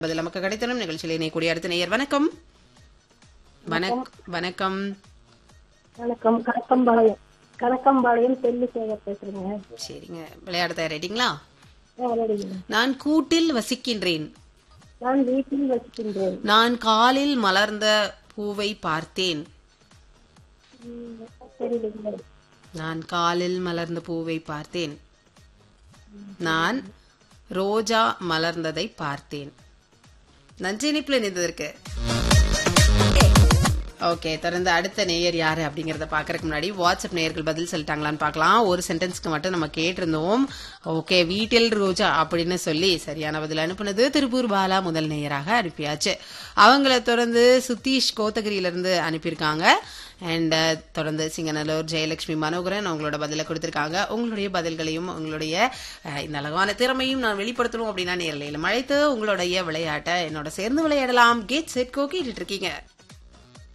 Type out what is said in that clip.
பதில் நமக்கு கிடைத்தனும் நிகழ்ச்சியில் இணையக்கூடிய அடுத்த நேயர் வணக்கம் வணக் வணக்கம் வணக்கம் கணக்கம்பாளையம் கணக்கம்பாளையம் தெல்லிசேகர் பேசுறேங்க சரிங்க விளையாட தயாராயிட்டீங்களா ஆ, ரெடிங்க. நான் கூட்டில் வசிக்கின்றேன் நான் வீட்டில் வசிக்கின்றேன் நான் காலில் மலர்ந்த பூவை பார்த்தேன் ம், தெரியலைங்க நான் காலில் மலர்ந்த பூவை பார்த்தேன் நான் ரோஜா மலர்ந்ததை பார்த்தேன் நன்றி இணைப்புல இணைந்ததற்கு ஓகே தொடர்ந்து அடுத்த நேயர் யாரு அப்படிங்கறத பாக்குறதுக்கு முன்னாடி வாட்ஸ்அப் நேயர்கள் பதில் சொல்லிட்டாங்களான்னு பார்க்கலாம் ஒரு சென்டென்ஸ்க்கு மட்டும் நம்ம கேட்டிருந்தோம் ஓகே வீட்டில் ரோஜா அப்படின்னு சொல்லி சரியான பதில் அனுப்புனது திருப்பூர் பாலா முதல் நேயராக அனுப்பியாச்சு அவங்கள தொடர்ந்து சுதீஷ் கோத்தகிரியில இருந்து அனுப்பியிருக்காங்க அண்ட் தொடர்ந்து சிங்கநல்லூர் ஜெயலட்சுமி மனோகரன் அவங்களோட பதில கொடுத்திருக்காங்க உங்களுடைய பதில்களையும் உங்களுடைய அஹ், இந்த அழகான திறமையும் நான் வெளிப்படுத்தணும் அப்படின்னா நேரலையில் அழைத்து உங்களுடைய விளையாட்டை என்னோட சேர்ந்து விளையாடலாம் கேட் செட் கோ கேட்டுட்டு இருக்கீங்க